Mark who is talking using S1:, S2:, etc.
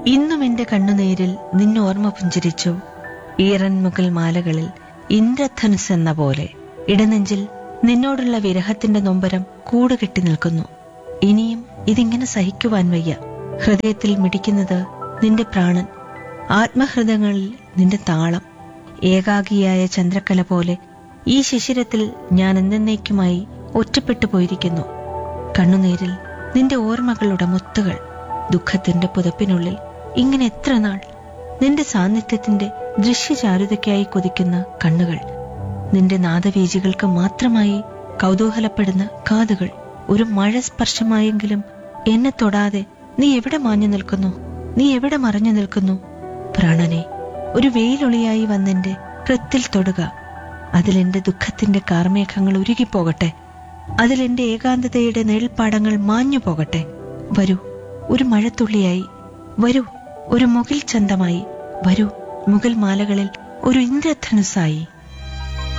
S1: ഇന്നും എന്റെ കണ്ണുനീരിൽ നിന്നോർമ്മ പുഞ്ചിരിച്ചു ഈറൻ മുകൾ മാലകളിൽ ഇന്ദ്രധനുസ് എന്ന പോലെ ഇടനെഞ്ചിൽ നിന്നോടുള്ള വിരഹത്തിന്റെ നൊമ്പരം കൂടുകെട്ടി നിൽക്കുന്നു ഇനിയും ഇതിങ്ങനെ സഹിക്കുവാൻ വയ്യ ഹൃദയത്തിൽ മിടിക്കുന്നത് നിന്റെ പ്രാണൻ ആത്മഹൃദയങ്ങളിൽ നിന്റെ താളം ഏകാഗിയായ ചന്ദ്രക്കല പോലെ ഈ ശിശിരത്തിൽ ഞാൻ എന്നേക്കുമായി ഒറ്റപ്പെട്ടു പോയിരിക്കുന്നു കണ്ണുനീരിൽ നിന്റെ ഓർമ്മകളുടെ മുത്തുകൾ ദുഃഖത്തിന്റെ പുതപ്പിനുള്ളിൽ ഇങ്ങനെ എത്ര നാൾ നിന്റെ സാന്നിധ്യത്തിന്റെ ദൃശ്യചാരുതയ്ക്കായി കൊതിക്കുന്ന കണ്ണുകൾ നിന്റെ നാദവീജികൾക്ക് മാത്രമായി കൗതൂഹലപ്പെടുന്ന കാതുകൾ ഒരു മഴ സ്പർശമായെങ്കിലും എന്നെ തൊടാതെ നീ എവിടെ മാഞ്ഞു നിൽക്കുന്നു നീ എവിടെ മറഞ്ഞു നിൽക്കുന്നു പ്രാണനെ ഒരു വെയിലൊളിയായി വന്നെന്റെ ഹൃത്തിൽ തൊടുക അതിലെന്റെ ദുഃഖത്തിന്റെ കാർമേഘങ്ങൾ ഉരുകിപ്പോകട്ടെ അതിലെന്റെ ഏകാന്തതയുടെ നെൽപ്പാടങ്ങൾ മാഞ്ഞു പോകട്ടെ വരൂ ഒരു മഴത്തുള്ളിയായി വരൂ ഒരു മുകിൽ ചന്തമായി വരൂ മുഗൽ മാലകളിൽ ഒരു ഇന്ദ്രധനുസായി